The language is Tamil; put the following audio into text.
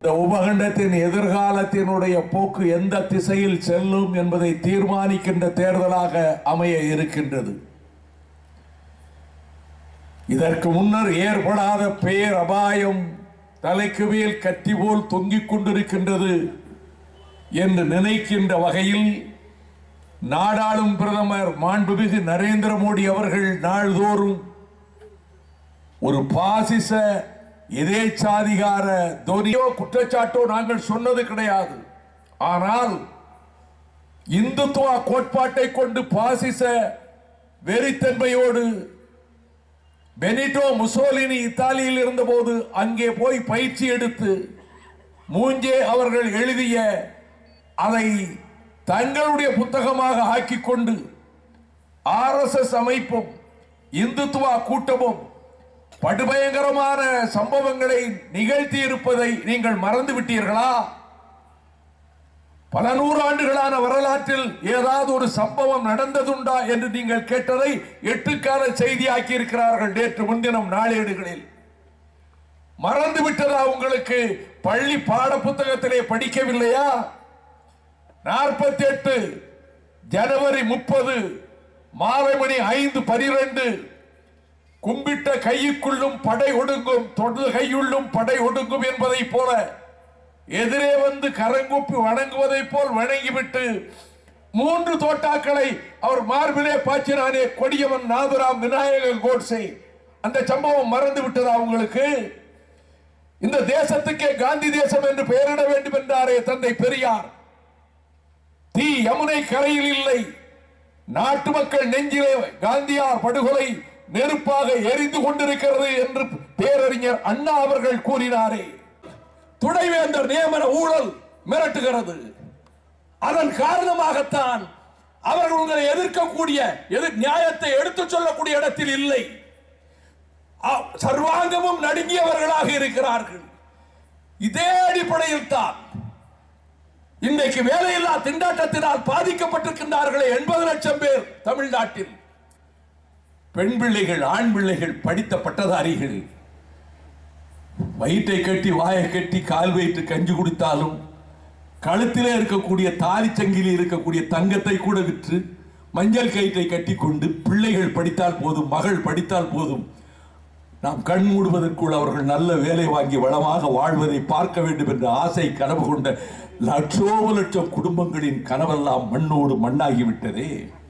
இந்த உபகண்டத்தின் எதிர்காலத்தினுடைய போக்கு எந்த திசையில் செல்லும் என்பதை தீர்மானிக்கின்ற தேர்தலாக அமைய இருக்கின்றது இதற்கு முன்னர் ஏற்படாத பேர் அபாயம் தலைக்கு மேல் கத்தி போல் தொங்கிக் கொண்டிருக்கின்றது என்று நினைக்கின்ற வகையில் நாடாளும் பிரதமர் மாண்புமிகு நரேந்திர மோடி அவர்கள் நாள்தோறும் ஒரு பாசிச எதேச்சாதிகார தோனியோ குற்றச்சாட்டோ நாங்கள் சொன்னது கிடையாது ஆனால் இந்துத்துவ கோட்பாட்டை கொண்டு பாசிச வெறித்தன்மையோடு பெனிட்டோ முசோலினி இத்தாலியில் இருந்தபோது அங்கே போய் பயிற்சி எடுத்து மூஞ்சே அவர்கள் எழுதிய அதை தங்களுடைய புத்தகமாக ஆக்கிக் கொண்டு ஆர்எஸ்எஸ் அமைப்பும் இந்துத்துவ கூட்டமும் படுபயங்கரமான சம்பவங்களை நிகழ்த்தி இருப்பதை நீங்கள் மறந்து விட்டீர்களா பல நூறாண்டுகளான வரலாற்றில் ஏதாவது ஒரு சம்பவம் நடந்ததுண்டா என்று நீங்கள் கேட்டதை எட்டுக்கால செய்தியாக்கி இருக்கிறார்கள் நேற்று முன்தினம் நாளேடுகளில் மறந்து விட்டதா உங்களுக்கு பள்ளி பாட புத்தகத்திலே படிக்கவில்லையா நாற்பத்தி எட்டு ஜனவரி முப்பது மாலை மணி ஐந்து பனிரெண்டு கும்பிட்ட கையுக்குள்ளும் படை ஒடுங்கும் தொடு கையுள்ளும் படை ஒடுங்கும் என்பதை போல எதிரே வந்து கரங்கூப்பி வணங்குவதை போல் வணங்கிவிட்டு மூன்று தோட்டாக்களை அவர் மார்பிலே பாய்ச்சினானே கொடியவன் நாதுராம் விநாயக கோட்சே அந்த சம்பவம் மறந்து விட்டதா உங்களுக்கு இந்த தேசத்துக்கே காந்தி தேசம் என்று பெயரிட வேண்டும் என்றாரே தந்தை பெரியார் தீ யமுனை கரையில் இல்லை நாட்டு மக்கள் நெஞ்சிலே காந்தியார் படுகொலை நெருப்பாக எரிந்து கொண்டிருக்கிறது என்று பேரறிஞர் அண்ணா அவர்கள் கூறினாரே துணைவேந்தர் நியமன ஊழல் மிரட்டுகிறது அதன் காரணமாகத்தான் அவர்கள் உங்களை எதிர்க்கக்கூடிய எதிர் நியாயத்தை எடுத்துச் சொல்லக்கூடிய இடத்தில் இல்லை அ- சர்வாங்கமும் நடுங்கியவர்களாக இருக்கிறார்கள் இதே அடிப்படையில் தான் இன்றைக்கு வேலையில்லா திண்டாட்டத்தினால் பாதிக்கப்பட்டிருக்கின்றார்களே எண்பது லட்சம் பேர் தமிழ்நாட்டில் பெண் பிள்ளைகள் ஆண் பிள்ளைகள் படித்த பட்டதாரிகள் வயிற்றை கட்டி வாயை கட்டி கால் வயிற்று கஞ்சி குடித்தாலும் கழுத்திலே இருக்கக்கூடிய தாலி சங்கிலி இருக்கக்கூடிய தங்கத்தை கூட விற்று மஞ்சள் கயிற்றை கட்டி கொண்டு பிள்ளைகள் படித்தால் போதும் மகள் படித்தால் போதும் நாம் கண் மூடுவதற்குள் அவர்கள் நல்ல வேலை வாங்கி வளமாக வாழ்வதை பார்க்க வேண்டும் என்ற ஆசை கனவு கொண்ட லட்சோப லட்சம் குடும்பங்களின் கனவெல்லாம் மண்ணோடு மண்ணாகிவிட்டதே